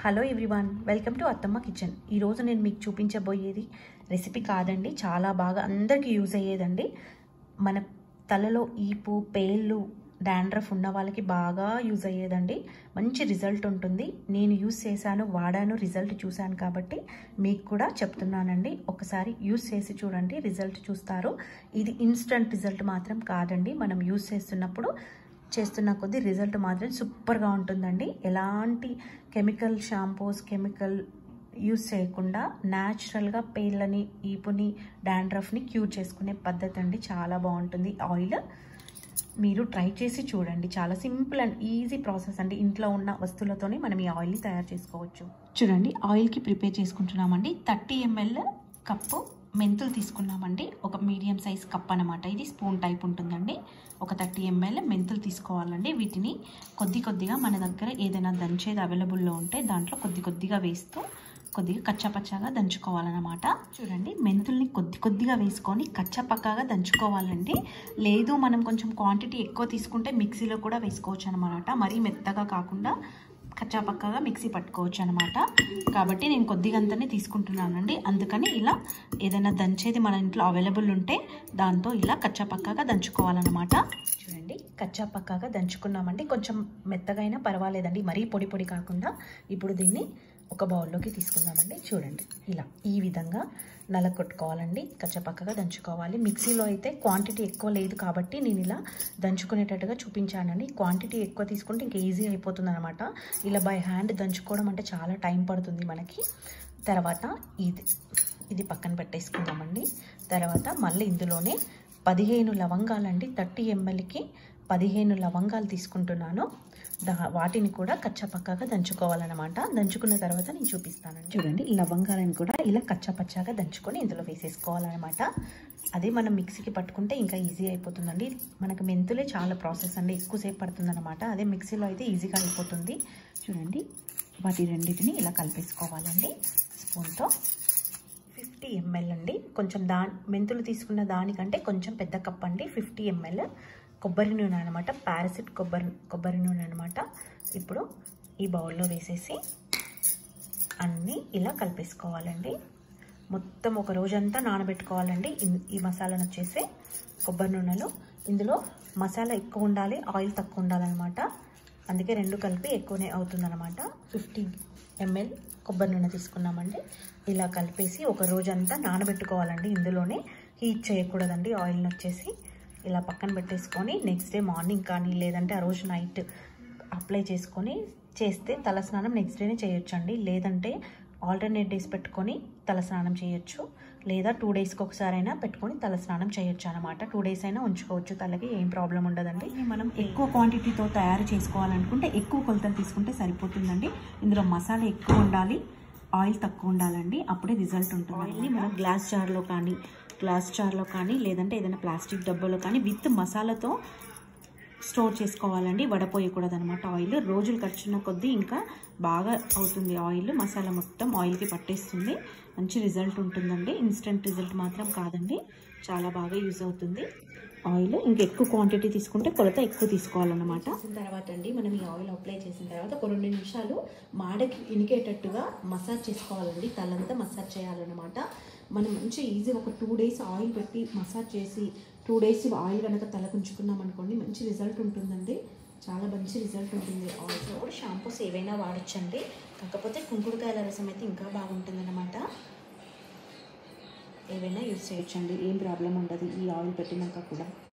hello everyone welcome to Attamma kitchen ఈరోజు నేను మీకు చూపించబోయేది రెసిపీ కాదండి చాలా బాగా అందరికీ యూజ్ అయ్యేదండి మన తలలో ఈపు పేళ్ళు డాండ్రఫ్ ఉన్న వాళ్ళకి బాగా యూజ్ అయ్యేదండి మంచి రిజల్ట్ ఉంటుంది నేను యూజ్ చేశాను వాడాను రిజల్ట్ చూశాను కాబట్టి మీకు కూడా చెప్తున్నానండి ఒకసారి యూజ్ చేసి చూడండి రిజల్ట్ చూస్తారు ఇది ఇన్స్టంట్ రిజల్ట్ మాత్రం కాదండి మనం యూజ్ చేస్తున్నప్పుడు చేస్తున్న కొద్దీ రిజల్ట్ మాత్రం సూపర్గా ఉంటుందండి ఎలాంటి కెమికల్ షాంపూస్ కెమికల్ యూస్ చేయకుండా న్యాచురల్గా పేర్లని ఈపుని డాండ్రఫ్ని క్యూర్ చేసుకునే పద్ధతి అండి చాలా బాగుంటుంది ఆయిల్ మీరు ట్రై చేసి చూడండి చాలా సింపుల్ అండ్ ఈజీ ప్రాసెస్ అండి ఇంట్లో ఉన్న వస్తువులతోనే మనం ఈ ఆయిల్ని తయారు చేసుకోవచ్చు చూడండి ఆయిల్కి ప్రిపేర్ చేసుకుంటున్నామండి థర్టీ ఎంఎల్ కప్పు మెంతులు తీసుకున్నామండి ఒక మీడియం సైజ్ కప్ అనమాట ఇది స్పూన్ టైప్ ఉంటుందండి ఒక థర్టీ ఎంఎల్ మెంతులు తీసుకోవాలండి వీటిని కొద్ది కొద్దిగా మన దగ్గర ఏదైనా దంచేది అవైలబుల్లో ఉంటే దాంట్లో కొద్ది కొద్దిగా వేస్తూ కొద్దిగా కచ్చాపచ్చాగా దంచుకోవాలన్నమాట చూడండి మెంతుల్ని కొద్ది కొద్దిగా వేసుకొని కచ్చాపక్కాగా దంచుకోవాలండి లేదు మనం కొంచెం క్వాంటిటీ ఎక్కువ తీసుకుంటే మిక్సీలో కూడా వేసుకోవచ్చు అనమాట మరీ మెత్తగా కాకుండా కచ్చాపక్కగా మిక్సీ పట్టుకోవచ్చు అనమాట కాబట్టి నేను కొద్దిగా అంతనే తీసుకుంటున్నానండి అందుకని ఇలా ఏదైనా దంచేది మన ఇంట్లో అవైలబుల్ ఉంటే దాంతో ఇలా కచ్చాపక్కగా దంచుకోవాలన్నమాట చూడండి కచ్చాపక్కగా దంచుకున్నామండి కొంచెం మెత్తగా అయినా పర్వాలేదండి మరీ పొడి పొడి కాకుండా ఇప్పుడు దీన్ని ఒక బౌల్లోకి తీసుకుందామండి చూడండి ఇలా ఈ విధంగా నలకొట్టుకోవాలండి కచ్చపక్కగా దంచుకోవాలి మిక్సీలో అయితే క్వాంటిటీ ఎక్కువ లేదు కాబట్టి నేను ఇలా దంచుకునేటట్టుగా చూపించానండి క్వాంటిటీ ఎక్కువ తీసుకుంటే ఇంకా ఈజీ అయిపోతుంది అనమాట ఇలా బై హ్యాండ్ దంచుకోవడం అంటే చాలా టైం పడుతుంది మనకి తర్వాత ఇది ఇది పక్కన పెట్టేసుకుందామండి తర్వాత మళ్ళీ ఇందులోనే పదిహేను లవంగాలండి థర్టీ ఎంఎల్కి పదిహేను లవంగాలు తీసుకుంటున్నాను దా వాటిని కూడా కచ్చపక్కగా దంచుకోవాలన్నమాట దంచుకున్న తర్వాత నేను చూపిస్తాను చూడండి లవంగాలను కూడా ఇలా కచ్చపచ్చాగా దంచుకొని ఇందులో వేసేసుకోవాలన్నమాట అదే మనం మిక్సీకి పట్టుకుంటే ఇంకా ఈజీ అయిపోతుందండి మనకు మెంతులే చాలా ప్రాసెస్ అండి ఎక్కువసేపు పడుతుందన్నమాట అదే మిక్సీలో అయితే ఈజీగా అయిపోతుంది చూడండి వాటి రెండింటిని ఇలా కలిపేసుకోవాలండి స్పూన్తో ఫిఫ్టీ ఎంఎల్ అండి కొంచెం దా మెంతులు తీసుకున్న దానికంటే కొంచెం పెద్ద కప్ అండి ఫిఫ్టీ ఎంఎల్ కొబ్బరి నూనె అనమాట పారాసిట్ కొబ్బరి కొబ్బరి నూనె అనమాట ఇప్పుడు ఈ బౌల్లో వేసేసి అన్నీ ఇలా కలిపేసుకోవాలండి మొత్తం ఒక రోజంతా నానబెట్టుకోవాలండి ఈ మసాలాను వచ్చేసి కొబ్బరి నూనెలో ఇందులో మసాలా ఎక్కువ ఉండాలి ఆయిల్ తక్కువ ఉండాలన్నమాట అందుకే రెండు కలిపి ఎక్కువనే అవుతుందన్నమాట ఫిఫ్టీ ఎంఎల్ కొబ్బరి నూనె తీసుకున్నామండి ఇలా కలిపేసి ఒక రోజంతా నానబెట్టుకోవాలండి ఇందులోనే హీట్ చేయకూడదండి ఆయిల్ని వచ్చేసి ఇలా పక్కన పెట్టేసుకొని నెక్స్ట్ డే మార్నింగ్ కానీ లేదంటే ఆ రోజు నైట్ అప్లై చేసుకొని చేస్తే తలస్నానం నెక్స్ట్ డేనే చేయొచ్చండి లేదంటే ఆల్టర్నేట్ డేస్ పెట్టుకొని తలస్నానం చేయొచ్చు లేదా టూ డేస్కి ఒకసారైనా పెట్టుకొని తలస్నానం చేయొచ్చు అనమాట టూ డేస్ అయినా ఉంచుకోవచ్చు తలకి ఏం ప్రాబ్లం ఉండదండి మనం ఎక్కువ క్వాంటిటీతో తయారు చేసుకోవాలనుకుంటే ఎక్కువ కొలతలు తీసుకుంటే సరిపోతుందండి ఇందులో మసాలా ఎక్కువ ఉండాలి ఆయిల్ తక్కువ ఉండాలండి అప్పుడే రిజల్ట్ ఉంటుంది ఆయిల్ని మనం గ్లాస్ జార్లో కానీ గ్లాస్ జార్లో కానీ లేదంటే ఏదైనా ప్లాస్టిక్ డబ్బాలో కానీ విత్ మసాలాతో స్టోర్ చేసుకోవాలండి వడపోయకూడదు అనమాట ఆయిల్ రోజులు ఖర్చున్న కొద్దీ ఇంకా బాగా అవుతుంది ఆయిల్ మసాలా మొత్తం ఆయిల్కి పట్టేస్తుంది మంచి రిజల్ట్ ఉంటుందండి ఇన్స్టెంట్ రిజల్ట్ మాత్రం కాదండి చాలా బాగా యూజ్ అవుతుంది ఆయిల్ ఇంకా ఎక్కువ క్వాంటిటీ తీసుకుంటే కొలత ఎక్కువ తీసుకోవాలన్నమాట తర్వాత అండి మనం ఈ ఆయిల్ అప్లై చేసిన తర్వాత ఒక రెండు నిమిషాలు మాడకి ఇనికేటట్టుగా మసాజ్ చేసుకోవాలండి తలంతా మసాజ్ చేయాలన్నమాట మనం మంచి ఈజీ ఒక టూ డేస్ ఆయిల్ పెట్టి మసాజ్ చేసి టూ డేస్ ఆయిల్ కనుక తలకుంచుకున్నాం అనుకోండి మంచి రిజల్ట్ ఉంటుందండి చాలా మంచి రిజల్ట్ ఉంటుంది ఆయిల్తో కూడా షాంపూస్ ఏవైనా వాడచ్చండి కాకపోతే కుంకుడుకాయల రసం అయితే ఇంకా బాగుంటుందన్నమాట ఏవైనా యూజ్ చేయొచ్చండి ఏం ప్రాబ్లం ఉండదు ఈ ఆయిల్ పెట్టినాక కూడా